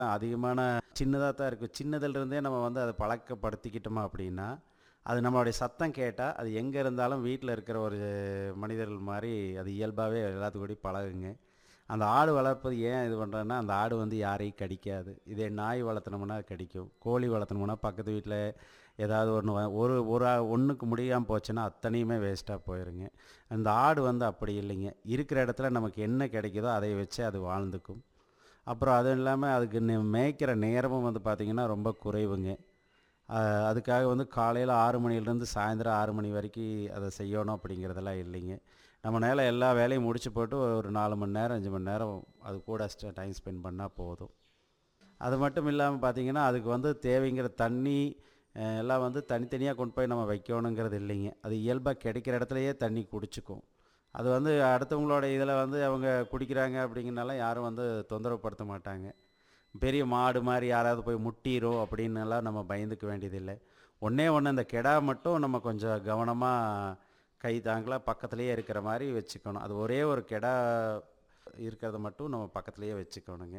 அதிகமான சின்னதாக தான் இருக்கும் சின்னதுலேருந்தே நம்ம வந்து அதை பழக்கப்படுத்திக்கிட்டோமா அப்படின்னா அது நம்மளுடைய சத்தம் கேட்டால் அது எங்கே இருந்தாலும் வீட்டில் இருக்கிற ஒரு மனிதர்கள் மாதிரி அது இயல்பாகவே எல்லாத்துக்கூடயும் பழகுங்க அந்த ஆடு வளர்ப்பது ஏன் இது பண்ணுறேன்னா அந்த ஆடு வந்து யாரையும் கடிக்காது இதே நாய் வளர்த்துனோம்னா கடிக்கும் கோழி வளர்த்துனோம்னா பக்கத்து வீட்டில் ஏதாவது ஒன்று ஒரு ஒரு ஒன்றுக்கு முடியாமல் போச்சுன்னா அத்தனையுமே வேஸ்ட்டாக போயிருங்க அந்த ஆடு வந்து அப்படி இல்லைங்க இருக்கிற இடத்துல நமக்கு என்ன கிடைக்குதோ அதை வச்சு அது வாழ்ந்துக்கும் அப்புறம் அதுவும் இல்லாமல் அதுக்கு நே- மேய்க்கிற நேரமும் வந்து பார்த்திங்கன்னா ரொம்ப குறைவுங்க அஹ் அதுக்காக வந்து காலையில் ஆறு மணிலேருந்து சாயந்தரம் ஆறு மணி வரைக்கும் அதை செய்யணும் அப்படிங்கிறதெல்லாம் இல்லைங்க நம்ம நேரம் எல்லா வேலையும் முடிச்சு போட்டு ஒரு நாலு மணி நேரம் அஞ்சு மணி நேரம் அது கூட டைம் ஸ்பெண்ட் பண்ணால் போதும் அது மட்டும் இல்லாமல் பார்த்தீங்கன்னா அதுக்கு வந்து தேவைங்கிற தண்ணி அஹ், எல்லாம் வந்து தனித்தனியாக கொண்டு போய் நம்ம வைக்கணுங்கிறது இல்லைங்க அது இயல்பாக கிடைக்கிற இடத்துலையே தண்ணி குடிச்சுக்கும் அது வந்து அடுத்தவங்களோட இதில் வந்து அவங்க குடிக்கிறாங்க அப்படிங்கிறனால யாரும் வந்து தொந்தரவுப்படுத்த மாட்டாங்க பெரிய மாடு மாதிரி யாராவது போய் முட்டிரும் அப்படின்னுலாம் நம்ம பயந்துக்க வேண்டியதில்லை ஒன்றே ஒன்று இந்த கெடா மட்டும் நம்ம கொஞ்சம் கவனமாக கை தாங்கலாக பக்கத்துலேயே இருக்கிற மாதிரி வச்சுக்கணும் அது ஒரே ஒரு கெடா இருக்கிறத மட்டும் நம்ம பக்கத்துலேயே வச்சுக்கணுங்க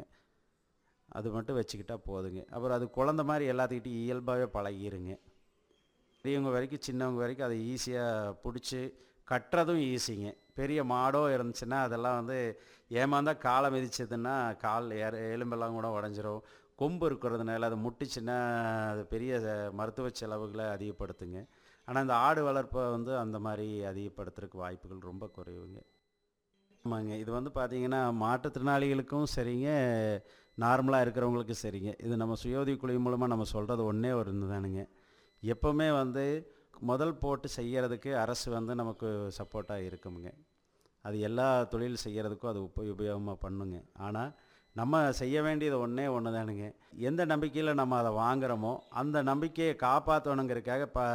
அது மட்டும் வச்சுக்கிட்டா போதுங்க அப்புறம் அது குழந்த மாதிரி எல்லாத்துக்கிட்டையும் இயல்பாகவே பழகிருங்க பெரியவங்க வரைக்கும் சின்னவங்க வரைக்கும் அதை ஈஸியாக பிடிச்சி கட்டுறதும் ஈஸிங்க பெரிய மாடோ இருந்துச்சுன்னா அதெல்லாம் வந்து ஏமாந்தா காலை மிதிச்சதுன்னா கால் ஏற எலும்பெல்லாம் கூட உடஞ்சிரும் கொம்பு இருக்கிறதுனால அது முட்டிச்சுன்னா அது பெரிய அஹ், மருத்துவ செலவுகளை அதிகப்படுத்துங்க ஆனால் இந்த ஆடு வளர்ப்பை வந்து அந்த மாதிரி அதிகப்படுத்துறதுக்கு வாய்ப்புகள் ரொம்ப குறைவுங்க ஆமாங்க இது வந்து பார்த்தீங்கன்னா மாற்றுத்திறனாளிகளுக்கும் சரிங்க நார்மலாக இருக்கிறவங்களுக்கும் சரிங்க இது நம்ம சுயோதவி குழு மூலமாக நம்ம சொல்கிறது ஒன்றே ஒரு தானுங்க எப்போவுமே வந்து முதல் போட்டு செய்யறதுக்கு அரசு வந்து நமக்கு சப்போர்ட்டாக இருக்குமுங்க அது எல்லா தொழில் செய்கிறதுக்கும் அது உப உபயோகமாக பண்ணுங்க ஆனால் நம்ம செய்ய வேண்டியது ஒன்றே ஒன்று தானுங்க எந்த நம்பிக்கையில் நம்ம அதை வாங்குகிறோமோ அந்த நம்பிக்கையை காப்பாற்றணுங்கிறதுக்காக இப்போ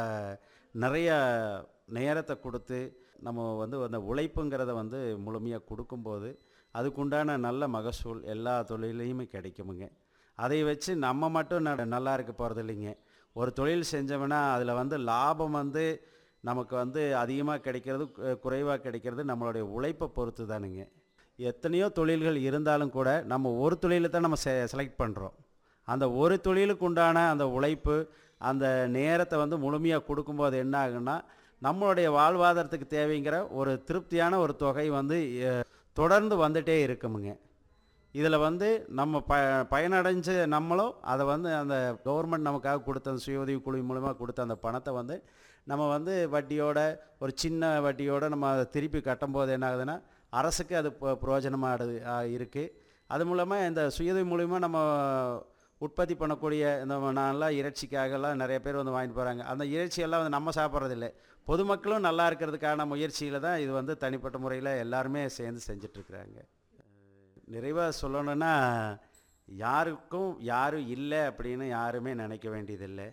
நிறைய நேரத்தை கொடுத்து நம்ம வந்து அந்த உழைப்புங்கிறத வந்து முழுமையாக கொடுக்கும்போது அதுக்குண்டான நல்ல மகசூல் எல்லா தொழிலையுமே கிடைக்குமுங்க அதை வச்சு நம்ம மட்டும் ந- நல்லா இருக்க போகிறது இல்லைங்க ஒரு தொழில் செஞ்சோம்னா அதில் வந்து லாபம் வந்து நமக்கு வந்து அதிகமாக கிடைக்கிறது குறைவாக கிடைக்கிறது நம்மளுடைய உழைப்பை பொறுத்து தானுங்க எத்தனையோ தொழில்கள் இருந்தாலும் கூட நம்ம ஒரு தொழிலை தான் நம்ம செ செலக்ட் பண்ணுறோம் அந்த ஒரு தொழிலுக்கு உண்டான அந்த உழைப்பு அந்த நேரத்தை வந்து முழுமையாக கொடுக்கும்போது என்ன ஆகுன்னா நம்மளுடைய வாழ்வாதாரத்துக்கு தேவைங்கிற ஒரு திருப்தியான ஒரு தொகை வந்து அஹ், தொடர்ந்து வந்துட்டே இருக்குமுங்க இதில் வந்து நம்ம ப பயனடைஞ்ச நம்மளும் அதை வந்து அந்த கவர்மெண்ட் நமக்காக கொடுத்த அந்த சுய உதவி குழு மூலமாக கொடுத்த அந்த பணத்தை வந்து நம்ம வந்து வட்டியோட ஒரு சின்ன வட்டியோட நம்ம அதை திருப்பி கட்டும்போது என்ன ஆகுதுன்னா அரசுக்கு அது பிரயோஜனமாக இருக்குது அது மூலமாக இந்த சுயதவி மூலிமா நம்ம உற்பத்தி பண்ணக்கூடிய இந்த நல்லா இறைச்சிக்காகலாம் நிறைய பேர் வந்து வாங்கிட்டு போகிறாங்க அந்த இறைச்சியெல்லாம் வந்து நம்ம சாப்பிட்றதில்ல பொதுமக்களும் நல்லா இருக்கிறதுக்கான முயற்சியில் தான் இது வந்து தனிப்பட்ட முறையில் எல்லாருமே சேர்ந்து செஞ்சிட்ருக்குறாங்க நிறைவாக சொல்லணும்னா யாருக்கும் யாரும் இல்லை அப்படின்னு யாருமே நினைக்க வேண்டியதில்லை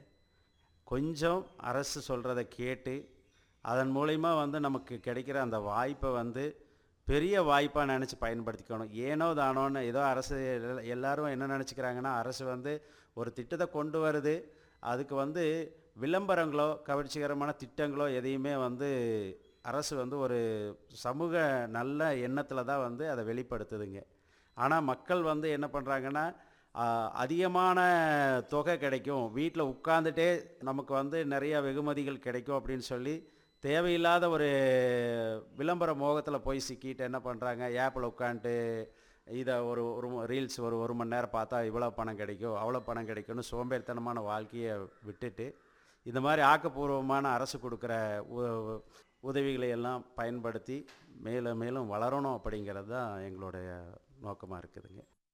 கொஞ்சம் அரசு சொல்கிறத கேட்டு அதன் மூலிமா வந்து நமக்கு கிடைக்கிற அந்த வாய்ப்பை வந்து பெரிய வாய்ப்பாக நினச்சி பயன்படுத்திக்கணும் ஏனோ தானோன்னு ஏதோ அரசு எல்லா- எல்லாரும் என்ன நினச்சிக்கிறாங்கன்னா அரசு வந்து ஒரு திட்டத்தை கொண்டு வருது அதுக்கு வந்து விளம்பரங்களோ கவர்ச்சிகரமான திட்டங்களோ எதையுமே வந்து அரசு வந்து ஒரு சமூக நல்ல எண்ணத்தில் தான் வந்து அதை வெளிப்படுத்துதுங்க ஆனால் மக்கள் வந்து என்ன பண்ணுறாங்கன்னா அதிகமான தொகை கிடைக்கும் வீட்டில் உட்காந்துட்டே நமக்கு வந்து நிறைய வெகுமதிகள் கிடைக்கும் அப்படின்னு சொல்லி தேவையில்லாத ஒரு விளம்பர மோகத்தில் போய் சிக்கிட்டு என்ன பண்ணுறாங்க ஏப்பில் உட்காந்துட்டு இதை ஒரு ஒரு ரீல்ஸ் ஒரு ஒரு மணி நேரம் பார்த்தா இவ்வளோ பணம் கிடைக்கும் அவ்வளோ பணம் கிடைக்கும்னு சோம்பேறித்தனமான வாழ்க்கையை விட்டுட்டு இந்த மாதிரி ஆக்கப்பூர்வமான அரசு கொடுக்குற உ- உதவிகளை எல்லாம் பயன்படுத்தி மேலும் மேலும் வளரணும் அப்படிங்கிறது தான் எங்களுடைய நோக்கமாக இருக்குதுங்க